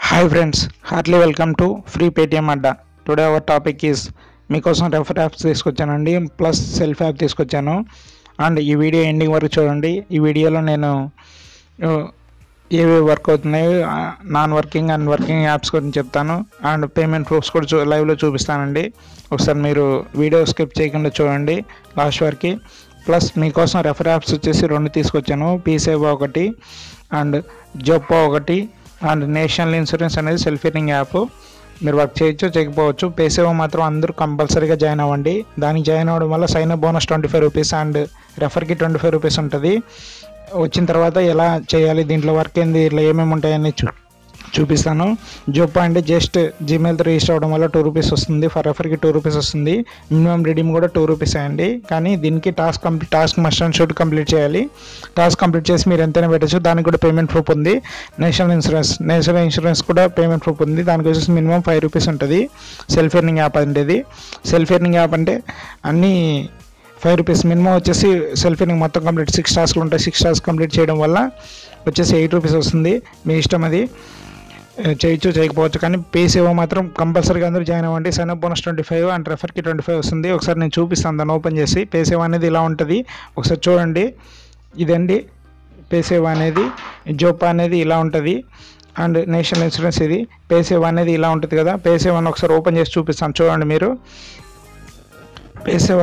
hi friends heartly welcome to free Paytm అడ్డా today our topic is మీకోసం refer apps తీసుకొచ్చానండి plus self app తీసుకొచ్చాను and ఈ video ending వరకు చూడండి ఈ వీడియోలో నేను ఆ, ఏవి వర్క్ అవుతున్నాయి non working and working apps గురించి చెప్తాను అండ్ పేమెంట్ ప్రూఫ్స్ కూడా చూ లైవ్లో చూపిస్తానండి ఒకసారి మీరు వీడియో స్కిప్ చేయకుండా చూడండి లాస్ట్ వరకు ప్లస్ మీకోసం రెఫర్ యాప్స్ వచ్చేసి రెండు తీసుకొచ్చాను పీసేవా ఒకటి అండ్ జొప్పో ఒకటి అండ్ నేషనల్ ఇన్సూరెన్స్ అనేది సెల్ఫ్ ఇన్నింగ్ యాప్ మీరు వర్క్ చేయొచ్చు చేయకపోవచ్చు పేసేవా మాత్రం అందరూ కంపల్సరీగా జాయిన్ అవ్వండి దానికి జాయిన్ అవ్వడం వల్ల sign up bonus twenty five rupees and రెఫర్కి ట్వంటీ ఫైవ్ రూపీస్ ఉంటుంది వచ్చిన తర్వాత ఎలా చేయాలి దీంట్లో వర్క్ ఏంది ఇట్లా ఏమేమి ఉంటాయని చూ చూపిస్తాను జోపా అంటే జస్ట్ జీమెయిల్తో రిజిస్టర్ అవ్వడం వల్ల టూ రూపీస్ వస్తుంది ఫర్ రెఫర్కి టూ రూపీస్ వస్తుంది మినిమం రిడీమ్ కూడా టూ రూపీస్ అండి కానీ దీనికి task complete task must and should complete చేయాలి టాస్క్ కంప్లీట్ చేసి మీరు ఎంతైనా పెట్టచ్చు దానికి కూడా పేమెంట్ ప్రూఫ్ ఉంది నేషనల్ ఇన్సూరెన్స్ నేషనల్ ఇన్సూరెన్స్ కూడా పేమెంట్ ప్రూఫ్ ఉంది దానికి వచ్చేసి మినిమం ఫైవ్ రూపీస్ ఉంటుంది సెల్ఫ్ ఎర్నింగ్ యాప్ అంటే ఇది సెల్ఫ్ ఎర్నింగ్ యాప్ అంటే అన్నీ ఫైవ్ రూపీస్ మినిమం వచ్చేసి సెల్ఫ్ ఎర్నింగ్ మొత్తం కంప్లీట్ సిక్స్ టాస్క్లు ఉంటాయి సిక్స్ టాస్క్ కంప్లీట్ చేయడం వల్ల వచ్చేసి ఎయిట్ రూపీస్ వస్తుంది మీ ఇష్టం అది ఏ, చేయొచ్చు చేయకపోవచ్చు కానీ పే సేవ మాత్రం కంపల్సరీగా అందరూ జాయిన్ అవ్వండి sign up bonus twenty five and రెఫర్కి ట్వంటీ ఫైవ్ వస్తుంది ఒకసారి నేను చూపిస్తాను దాన్ని ఓపెన్ చేసి పే సేవ అనేది ఇలా ఉంటుంది ఒకసారి చూడండి ఇదండి పే సేవ అనేది జోపా అనేది ఇలా ఉంటుంది అండ్ నేషనల్ ఇన్సూరెన్స్ ఇది పే సేవ అనేది ఇలా ఉంటుంది కదా పే సేవని ఒకసారి ఓపెన్ చేసి చూపిస్తాను చూడండి మీరు పే సేవ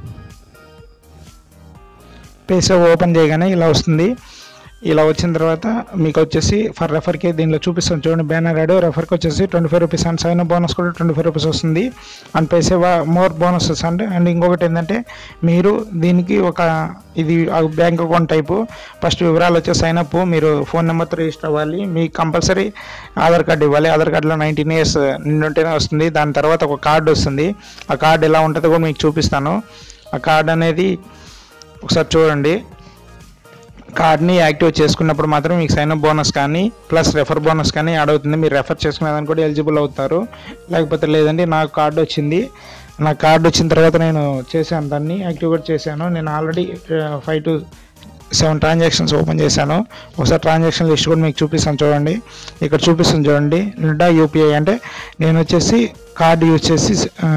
పే సేవ ఓపెన్ చేయగానే ఇలా వస్తుంది ఇలా వచ్చిన తర్వాత మీకు వచ్చేసి ఫర్ రెఫర్కి దీనిలో చూపిస్తాను చూడండి బ్యానర్ యాడ్ రెఫర్కి వచ్చేసి twenty five rupees and sign bonus కూడా ట్వంటీ ఫైవ్ రూపీస్ వస్తుంది అండ్ పైసేవా మోర్ బోనసెస్ అంటే అండ్ ఇంకొకటి ఏంటంటే మీరు దీనికి ఒక ఇది బ్యాంక్ అకౌంట్ టైపు ఫస్ట్ వివరాలు వచ్చే సైన్ అప్ మీరు ఫోన్ నెంబర్తో రిజిస్టర్ అవ్వాలి మీకు కంపల్సరీ ఆధార్ కార్డు ఇవ్వాలి ఆధార్ కార్డులో నైన్టీన్ ఇయర్స్ నిండుంటేనే వస్తుంది దాని తర్వాత ఒక కార్డు వస్తుంది ఆ కార్డు ఎలా ఉంటుందో కూడా మీకు చూపిస్తాను ఆ కార్డు అనేది ఒకసారి చూడండి కార్డ్ని యాక్టివ్ చేసుకున్నప్పుడు మాత్రం మీకు సైన్ అప్ బోనస్ కానీ ప్లస్ రెఫర్ బోనస్ కానీ యాడ్ అవుతుంది మీరు రెఫర్ చేసుకునేదానికి కూడా ఎలిజిబుల్ అవుతారు లేకపోతే లేదండి నాకు కార్డు వచ్చింది నా కార్డు వచ్చిన తర్వాత నేను చేశాను దాన్ని యాక్టివ్ కూడా చేశాను నేను already five to seven transactions open చేశాను ఒకసారి ట్రాన్సాక్షన్ లిస్ట్ కూడా మీకు చూపిస్తాను చూడండి ఇక్కడ చూపిస్తాను చూడండి నిండా యూపీఐ అంటే నేను వచ్చేసి కార్డు యూజ్ చేసి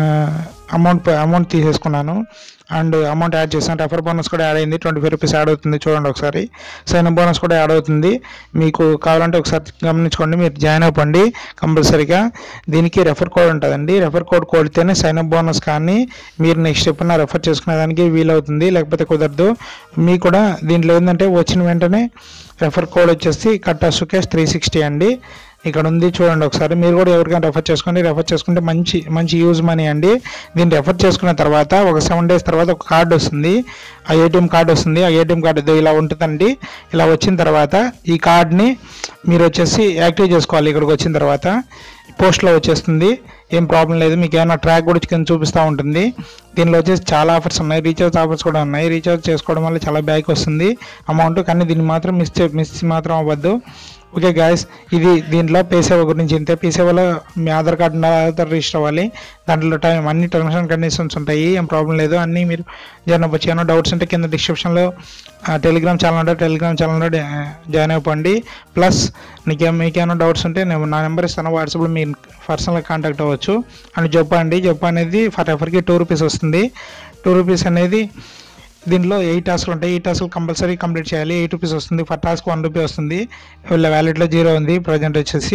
అమౌంట్ అమౌంట్ తీసేసుకున్నాను అండ్ అమౌంట్ యాడ్ చేశాను రెఫర్ బోనస్ కూడా యాడ్ అయింది ట్వంటీ ఫైవ్ రూపీస్ యాడ్ అవుతుంది చూడండి ఒకసారి సైన్ అప్ బోనస్ కూడా యాడ్ అవుతుంది మీకు కావాలంటే ఒకసారి గమనించుకోండి మీరు జాయిన్ అవ్వండి కంపల్సరీగా దీనికి రెఫర్ కోడ్ ఉంటుందండి రెఫర్ కోడ్ కొడితేనే సైన్ అప్ బోనస్ కానీ మీరు నెక్స్ట్ ఎప్పుడైనా రెఫర్ చేసుకునేదానికి వీలవుతుంది లేకపోతే కుదరదు మీకు కూడా దీంట్లో ఏంటంటే వచ్చిన వెంటనే రెఫర్ కోడ్ వచ్చేసి కట్టా సుకేష్ త్రీ సిక్స్టీ అండి ఇక్కడ ఉంది చూడండి ఒకసారి మీరు కూడా ఎవరికైనా రెఫర్ చేసుకోండి రెఫర్ చేసుకుంటే మంచి మంచి యూజ్ మనీ అండి దీన్ని రెఫర్ చేసుకున్న తర్వాత ఒక సెవెన్ డేస్ తర్వాత ఒక కార్డు వస్తుంది ఆ ఏటీఎం కార్డు వస్తుంది ఆ ఏటీఎం కార్డు ఇదో ఇలా ఉంటుందండి ఇలా వచ్చిన తర్వాత ఈ కార్డ్ని మీరు వచ్చేసి యాక్టివ్ చేసుకోవాలి ఇక్కడికి వచ్చిన తర్వాత పోస్ట్లో వచ్చేస్తుంది ఏం ప్రాబ్లం లేదు మీకు ఏమైనా ట్రాక్ కూడా కింద చూపిస్తూ ఉంటుంది దీనిలో వచ్చేసి చాలా ఆఫర్స్ ఉన్నాయి రీఛార్జ్ ఆఫర్స్ కూడా ఉన్నాయి రీఛార్జ్ చేసుకోవడం వల్ల చాలా బ్యాక్ వస్తుంది అమౌంట్ కానీ దీన్ని మాత్రం మిస్ చే మిస్ మాత్రం అవ్వద్దు ఓకే గాయస్ ఇది దీంట్లో పేసేవ గురించి ఇంతే పేసేవలో మీ ఆధార్ కార్డు ఉన్న ఆధార్ రిజిస్టర్ అవ్వాలి దాంట్లో టైం అన్ని టర్మ్స్ అండ్ కండిషన్స్ ఉంటాయి ఏం ప్రాబ్లం లేదు అన్నీ మీరు జాయిన్ అవ్వచ్చు ఏమైనా డౌట్స్ ఉంటే కింద డిస్క్రిప్షన్లో టెలిగ్రామ్ ఛానల్ ఉంటే టెలిగ్రామ్ ఛానల్లో జాయిన్ అయిపోండి ప్లస్ నీకేం మీకేమైనా డౌట్స్ ఉంటే నేను నా నెంబర్ ఇస్తాను వాట్సాప్లో మీరు పర్సనల్గా కాంటాక్ట్ అవ్వచ్చు అని చెప్పండి చెప్ప అనేది ఫర్ ఎవరికి టూ రూపీస్ వస్తుంది టూ రూపీస్ అనేది దీంట్లో ఎయిట్ టాస్క్లు ఉంటాయి ఈ టాస్క్లు కంపల్సరీ కంప్లీట్ చేయాలి ఎయిట్ రూపీస్ వస్తుంది ఫర్ టాస్క్ వన్ రూపీ వస్తుంది వీళ్ళ వ్యాలెట్లో జీరో ఉంది ప్రజెంట్ వచ్చేసి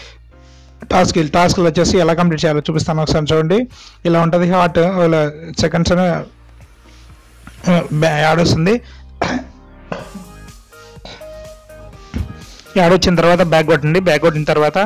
టాస్క్ టాస్క్లు వచ్చేసి ఎలా కంప్లీట్ చేయాలో చూపిస్తాను ఒకసారి చూడండి ఇలా ఉంటుంది హాట్ ఇలా సెకండ్స్ యాడ్ వస్తుంది యాడ్ వచ్చిన తర్వాత బ్యాక్ కొట్టండి బ్యాక్ కొట్టిన తర్వాత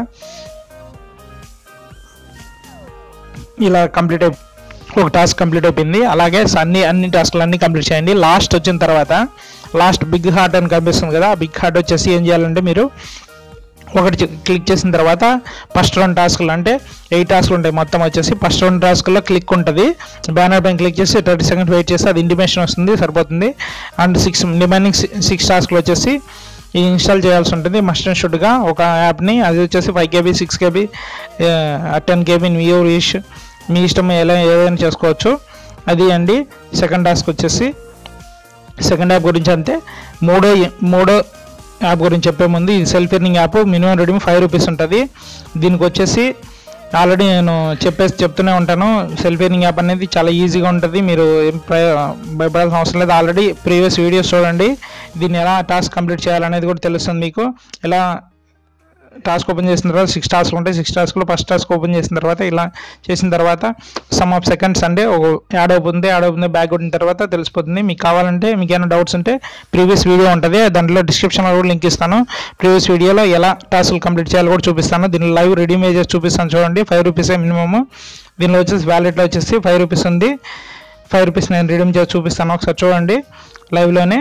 ఇలా కంప్లీట్ అయి ఒక టాస్క్ కంప్లీట్ అయిపోయింది అలాగే అన్ని అన్ని టాస్క్లు అన్ని కంప్లీట్ చేయండి లాస్ట్ వచ్చిన తర్వాత లాస్ట్ బిగ్ హార్ట్ అని కనిపిస్తుంది కదా ఆ బిగ్ హార్ట్ వచ్చేసి ఏం చేయాలంటే మీరు ఒకటి చే- క్లిక్ చేసిన తర్వాత ఫస్ట్ రెండు టాస్క్లు అంటే ఎయిట్ టాస్క్లు ఉంటాయి మొత్తం వచ్చేసి ఫస్ట్ రెండు టాస్క్లో క్లిక్ ఉంటుంది బ్యానర్ పైన క్లిక్ చేసి థర్టీ సెకండ్స్ వెయిట్ చేస్తే అది ఇంటిమేషన్ వస్తుంది సరిపోతుంది అండ్ సిక్స్ రిమైనింగ్ సిక్స్ టాస్క్లు వచ్చేసి ఈ ఇన్స్టాల్ చేయాల్సి ఉంటుంది మస్ట్ అండ్ షుడ్గా ఒక యాప్ని అది వచ్చేసి five KB six KB ten KB view రీష్ మీ ఇష్టం ఎలా ఏదైనా చేసుకోవచ్చు అది అండి సెకండ్ టాస్క్ వచ్చేసి సెకండ్ యాప్ గురించి అంతే మూడో మూడో యాప్ గురించి చెప్పే ముందు ఇది self earning app minimum redeem five rupees ఉంటుంది దీనికి వచ్చేసి ఆల్రెడీ నేను చెప్పేసి చెప్తూనే ఉంటాను సెల్ఫ్ ఎర్నింగ్ యాప్ అనేది చాలా ఈజీగా ఉంటుంది మీరు ఏం భయ- భయపడాల్సిన అవసరం లేదు ఆల్రెడీ ప్రీవియస్ వీడియోస్ చూడండి దీన్ని ఎలా టాస్క్ కంప్లీట్ చేయాలనేది కూడా తెలుస్తుంది మీకు ఎలా టాస్క్ ఓపెన్ చేసిన తర్వాత సిక్స్ టాస్క్ ఉంటాయి సిక్స్ టాస్క్లో ఫస్ట్ టాస్క్ ఓపెన్ చేసిన తర్వాత ఇలా చేసిన తర్వాత సమ్ ఆఫ్ సెకండ్స్ అంటే ఒక యాడ్ అవుతుంది యాడ్ అవుతుంది బ్యాక్ కొట్టిన తర్వాత తెలిసిపోతుంది మీకు కావాలంటే మీకు ఏమైనా డౌట్స్ ఉంటే ప్రీవియస్ వీడియో ఉంటుంది దాంట్లో డిస్క్రిప్షన్లో కూడా లింక్ ఇస్తాను ప్రీవియస్ వీడియోలో ఎలా టాస్క్లు కంప్లీట్ చేయాలో కూడా చూపిస్తాను దీనిలో లైవ్ రెడీ చేసి చూపిస్తాను చూడండి ఫైవ్ రూపీసే మినిమమ్ దీనిలో వచ్చేసి వ్యాలెట్లో వచ్చేసి ఫైవ్ రూపీస్ ఉంది ఫైవ్ రూపీస్ నేను రిడీమ్ చేసి చూపిస్తాను ఒకసారి చూడండి లైవ్లోనే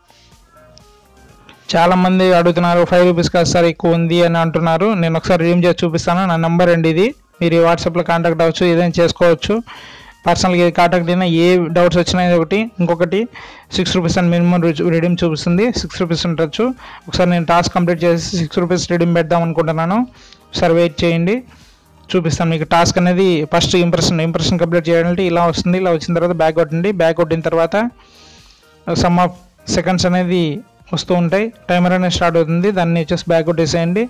చాలా మంది అడుగుతున్నారు ఫైవ్ రూపీస్ కాదు సార్ ఎక్కువ ఉంది అని అంటున్నారు నేను ఒకసారి రిడీమ్ చేసి చూపిస్తాను నా నెంబర్ అండి ఇది మీరు వాట్సాప్లో కాంటాక్ట్ అవ్వచ్చు ఏదైనా చేసుకోవచ్చు పర్సనల్గా కాంటాక్ట్ అయినా ఏ డౌట్స్ వచ్చినా ఇది ఒకటి ఇంకొకటి సిక్స్ రూపీస్ అని మినిమం రిడీమ్ చూపిస్తుంది సిక్స్ రూపీస్ ఉండొచ్చు ఒకసారి నేను టాస్క్ కంప్లీట్ చేసి సిక్స్ రూపీస్ రిడీమ్ పెడదాం అనుకుంటున్నాను ఒకసారి వెయిట్ చేయండి చూపిస్తాను మీకు టాస్క్ అనేది ఫస్ట్ ఇంప్రెషన్ ఇంప్రెషన్ కంప్లీట్ చేయాలంటే ఇలా వస్తుంది ఇలా వచ్చిన తర్వాత బ్యాక్ కొట్టండి బ్యాక్ కొట్టిన తర్వాత సమ్ ఆఫ్ సెకండ్స్ అనేది వస్తూ ఉంటాయి టైమర్ అనేది స్టార్ట్ అవుతుంది దాన్ని వచ్చేసి బ్యాక్ కొట్టేసేయండి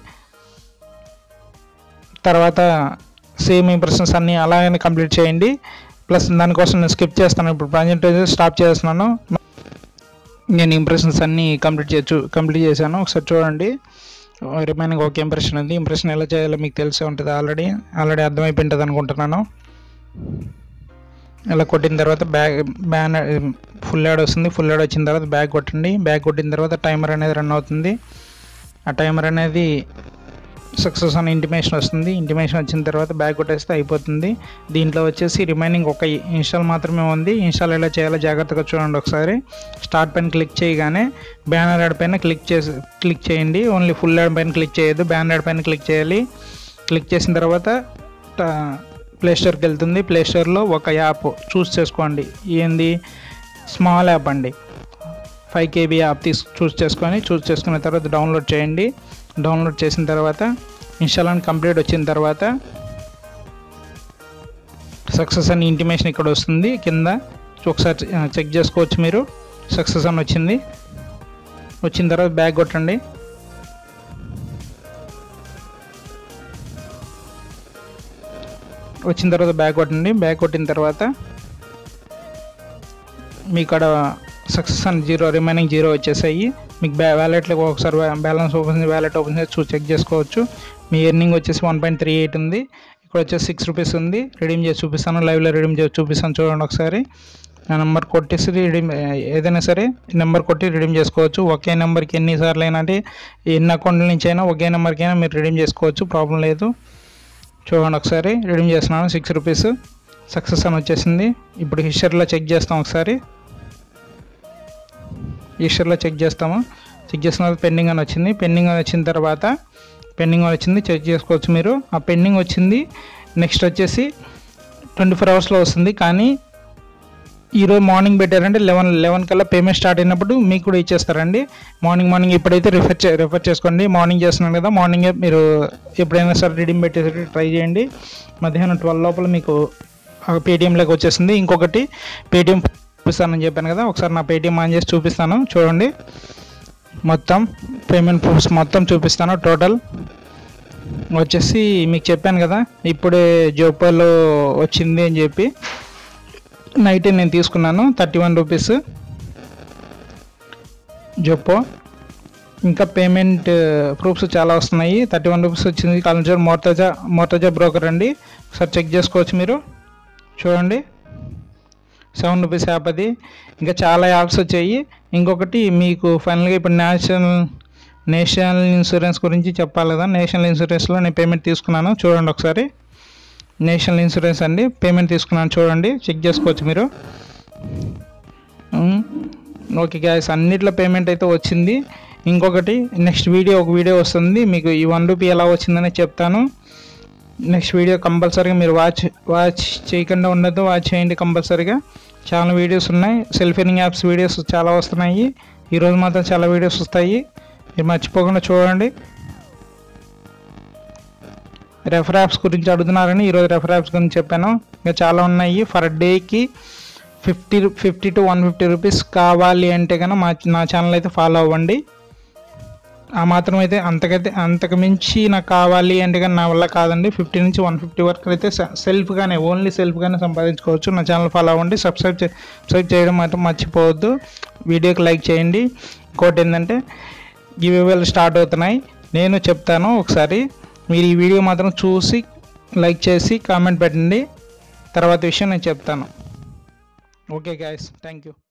తర్వాత సేమ్ ఇంప్రెషన్స్ అన్నీ అలాగనే కంప్లీట్ చేయండి ప్లస్ దానికోసం నేను స్కిప్ చేస్తాను ఇప్పుడు ప్రజెంట్ స్టాప్ చేస్తున్నాను నేను ఇంప్రెషన్స్ అన్నీ కంప్లీట్ చేయొచ్చు కంప్లీట్ చేశాను ఒకసారి చూడండి రిమైనింగ్ ఒక ఇంప్రెషన్ ఉంది ఇంప్రెషన్ ఎలా చేయాలో మీకు తెలిసే ఉంటుంది ఆల్రెడీ ఆల్రెడీ అర్థమైపోయి ఉంటుంది అనుకుంటున్నాను ఇలా కొట్టిన తర్వాత బ్యాగ్ బ్యాన్ ఫుల్ యాడ్ వస్తుంది ఫుల్ యాడ్ వచ్చిన తర్వాత బ్యాగ్ కొట్టండి బ్యాగ్ కొట్టిన తర్వాత టైమర్ అనేది రన్ అవుతుంది ఆ టైమర్ అనేది సక్సెస్ అని ఇంటిమేషన్ వస్తుంది ఇంటిమేషన్ వచ్చిన తర్వాత బ్యాగ్ కొట్టేస్తే అయిపోతుంది దీంట్లో వచ్చేసి రిమైనింగ్ ఒక ఇన్స్టాల్ మాత్రమే ఉంది ఇన్స్టాల్ ఎలా చేయాలో జాగ్రత్తగా చూడండి ఒకసారి స్టార్ట్ పైన క్లిక్ చేయగానే బ్యానర్ యాడ్ పైన క్లిక్ చేసి క్లిక్ చేయండి ఓన్లీ ఫుల్ యాడ్ పైన క్లిక్ చేయొద్దు బ్యానర్ యాడ్ పైన క్లిక్ చేయాలి క్లిక్ చేసిన తర్వాత ప్లే స్టోర్కి వెళ్తుంది ప్లే స్టోర్లో ఒక యాప్ చూస్ చేసుకోండి ఏంది స్మాల్ యాప్ అండి ఫైవ్ కేబీ యాప్ తీసు చూస్ చేసుకొని చూస్ చేసుకున్న తర్వాత డౌన్లోడ్ చేయండి డౌన్లోడ్ చేసిన తర్వాత ఇన్స్టాల్ అని కంప్లీట్ వచ్చిన తర్వాత సక్సెస్ అని ఇంటిమేషన్ ఇక్కడ వస్తుంది కింద ఒకసారి చెక్ చేసుకోవచ్చు మీరు సక్సెస్ అని వచ్చింది వచ్చిన తర్వాత బ్యాగ్ కొట్టండి వచ్చిన తర్వాత బ్యాగ్ కొట్టండి బ్యాగ్ కొట్టిన తర్వాత మీ ఇక్కడ సక్సెస్ అని జీరో రిమైనింగ్ జీరో వచ్చేసాయి మీకు బ్యా వ్యాలెట్లో ఒకసారి బ్యాలెన్స్ ఓపెన్ వ్యాలెట్ ఓపెన్ చేసి చూ చెక్ చేసుకోవచ్చు మీ ఎర్నింగ్ వచ్చేసి వన్ పాయింట్ త్రీ ఎయిట్ ఉంది ఇక్కడ వచ్చేసి సిక్స్ రూపీస్ ఉంది రిడీమ్ చేసి చూపిస్తాను లైవ్లో రిడీమ్ చేసి చూపిస్తాను చూడండి ఒకసారి ఆ నెంబర్ కొట్టేసి రిడీమ్ ఏదైనా సరే నెంబర్ కొట్టి రిడీమ్ చేసుకోవచ్చు ఒకే నెంబర్కి ఎన్నిసార్లు అయినా అంటే ఎన్ని అకౌంట్ల నుంచి అయినా ఒకే నెంబర్కి అయినా మీరు రిడీమ్ చేసుకోవచ్చు ప్రాబ్లం లేదు చూడండి ఒకసారి రిడీమ్ చేస్తున్నాను సిక్స్ రూపీస్ సక్సెస్ అని వచ్చేసింది ఇప్పుడు హిస్టరీలో చెక్ చేస్తాం ఒకసారి హిస్టరీలో చెక్ చేస్తాము చెక్ చేసిన తర్వాత పెండింగ్ అని వచ్చింది పెండింగ్ అని వచ్చిన తర్వాత పెండింగ్ అని వచ్చింది చెక్ చేసుకోవచ్చు మీరు ఆ పెండింగ్ వచ్చింది నెక్స్ట్ వచ్చేసి ట్వంటీ ఫోర్ అవర్స్లో వస్తుంది కానీ ఈరోజు మార్నింగ్ పెట్టారంటే లెవెన్ లెవెన్ కల్లా పేమెంట్ స్టార్ట్ అయినప్పుడు మీకు కూడా ఇచ్చేస్తారండి మార్నింగ్ మార్నింగ్ ఇప్పుడైతే రిఫర్ చే రిఫర్ చేసుకోండి మార్నింగ్ చేస్తున్నాను కదా మార్నింగే మీరు ఎప్పుడైనా సరే రిడీమ్ పెట్టేసి ట్రై చేయండి మధ్యాహ్నం ట్వెల్వ్ లోపల మీకు పేటిఎంలోకి వచ్చేసింది ఇంకొకటి పేటిఎం చూపిస్తానని చెప్పాను కదా ఒకసారి నా పేటిఎం ఆన్ చేసి చూపిస్తాను చూడండి మొత్తం పేమెంట్ ప్రూఫ్స్ మొత్తం చూపిస్తాను టోటల్ వచ్చేసి మీకు చెప్పాను కదా ఇప్పుడే జోపాలో వచ్చింది అని చెప్పి నైట్ నేను తీసుకున్నాను థర్టీ వన్ రూపీస్ జొప్పో ఇంకా పేమెంట్ ప్రూఫ్స్ చాలా వస్తున్నాయి థర్టీ వన్ రూపీస్ వచ్చింది కాలంచూర్ మోర్తజా మోర్తజా బ్రోకర్ అండి ఒకసారి చెక్ చేసుకోవచ్చు మీరు చూడండి సెవెన్ రూపీస్ యాప్ అది ఇంకా చాలా యాప్స్ వచ్చాయి ఇంకొకటి మీకు ఫైనల్గా ఇప్పుడు నేషనల్ నేషనల్ ఇన్సూరెన్స్ గురించి చెప్పాలి కదా నేషనల్ ఇన్సూరెన్స్లో నేను పేమెంట్ తీసుకున్నాను చూడండి ఒకసారి నేషనల్ ఇన్సూరెన్స్ అండి పేమెంట్ తీసుకున్నాను చూడండి చెక్ చేసుకోవచ్చు మీరు ఉమ్, ఓకే గ్యాస్ అన్నిట్లో పేమెంట్ అయితే వచ్చింది ఇంకొకటి నెక్స్ట్ వీడియో ఒక వీడియో వస్తుంది మీకు ఈ వన్ రూపీ ఎలా వచ్చిందని చెప్తాను నెక్స్ట్ వీడియో కంపల్సరీగా మీరు వాచ్ వాచ్ చేయకుండా ఉండదు వాచ్ చేయండి కంపల్సరీగా చాలా వీడియోస్ ఉన్నాయి సెల్ఫ్ ఎర్నింగ్ యాప్స్ వీడియోస్ చాలా వస్తున్నాయి ఈరోజు మాత్రం చాలా వీడియోస్ వస్తాయి మీరు మర్చిపోకుండా చూడండి రెఫర్ యాప్స్ గురించి అడుగుతున్నారని ఈరోజు రెఫర్ యాప్స్ గురించి చెప్పాను ఇంకా చాలా ఉన్నాయి ఫర్ డేకి fifty fifty to one fifty rupees కావాలి అంటే కనుక మా నా ఛానల్ అయితే ఫాలో అవ్వండి ఆ మాత్రం అయితే అంతకైతే అంతకు మించి నాకు కావాలి అంటే కానీ నా వల్ల కాదండి ఫిఫ్టీ నుంచి వన్ ఫిఫ్టీ వరకు అయితే సె- సెల్ఫ్గానే ఓన్లీ సెల్ఫ్గానే సంపాదించుకోవచ్చు నా ఛానల్ ఫాలో అవ్వండి సబ్స్క్రైబ్ చే సబ్స్క్రైబ్ చేయడం మాత్రం మర్చిపోవద్దు వీడియోకి లైక్ చేయండి ఇంకోటి ఏంటంటే గివ్ స్టార్ట్ అవుతున్నాయి నేను చెప్తాను ఒకసారి మీరు ఈ వీడియో మాత్రం చూసి లైక్ చేసి కామెంట్ పెట్టండి తర్వాత విషయం నేను చెప్తాను ఓకే గాయస్ థ్యాంక్ యూ